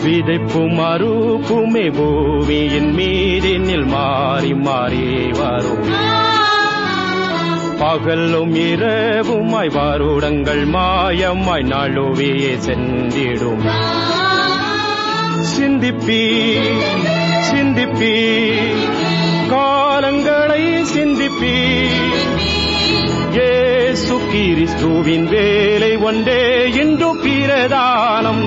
விதைப்பும் அறுப்புமே பூமியின் மீதினில் மாறி மாறி வரும் பகலும் இரவுமாய் வருடங்கள் மாயமாய் நழுவியே சென்றிடும் சிந்திப்பி சிந்திப்பி காலங்களை சிந்திப்பி ஏசு கிறிஸ்துவின் வேலை ஒன்றே இன்று பிரதானம்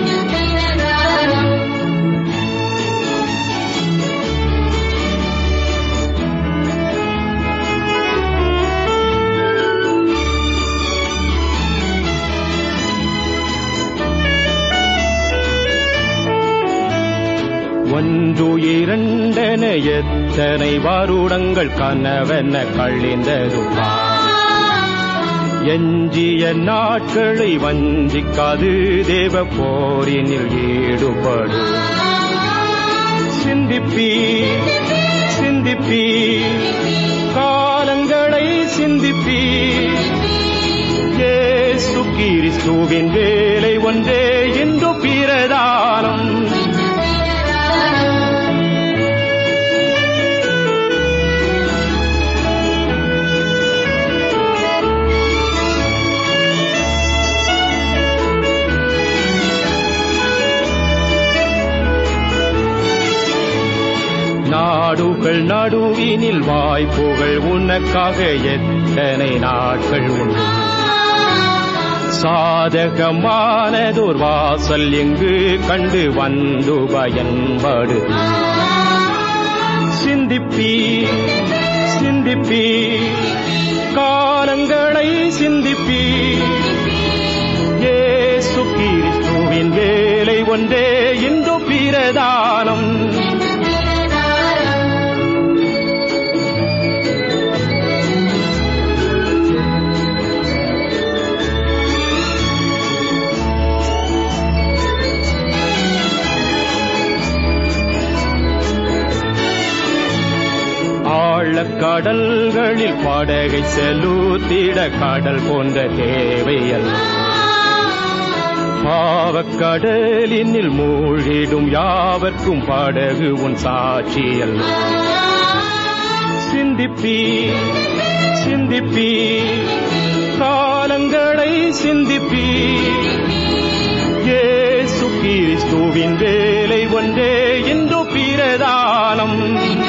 ஒன்று இரண்டென எத்தனை வருடங்கள் கனவென கழிந்ததுமா எஞ்சிய நாட்களை வஞ்சிக்காது தேவ போரினில் ஈடுபடு சிந்திப்பி சிந்திப்பி காலங்களை சிந்திப்பி ஏசு கிறிஸ்துவின் வேலை ஒன்றே இன்று பிரதானம் நாடுகள் நடுவினில் வாய்ப்புகள் உனக்காக எத்தனை நாட்கள் உண்டு சாதகமானதோர் வாசல் எங்கு கண்டு வந்து பயன்படு சிந்திப்பி சிந்திப்பி காலங்களை சிந்திப்பி ஏசு கிறிஸ்துவின் வேலை ஒன்றே இன்று பிரதானம் ஆழக்கடல்களில் படகை செலுத்திட கடல் போன்ற தேவையல்ல பாவக்கடலினில் மூழ்கிடும் யாவர்க்கும் படகு உன் சாட்சியல்ல சிந்திப்பி சிந்திப்பி காலங்களை சிந்திப்பி ஏசு கிறிஸ்துவின் வேலை ஒன்றே இன்று பிரதானம்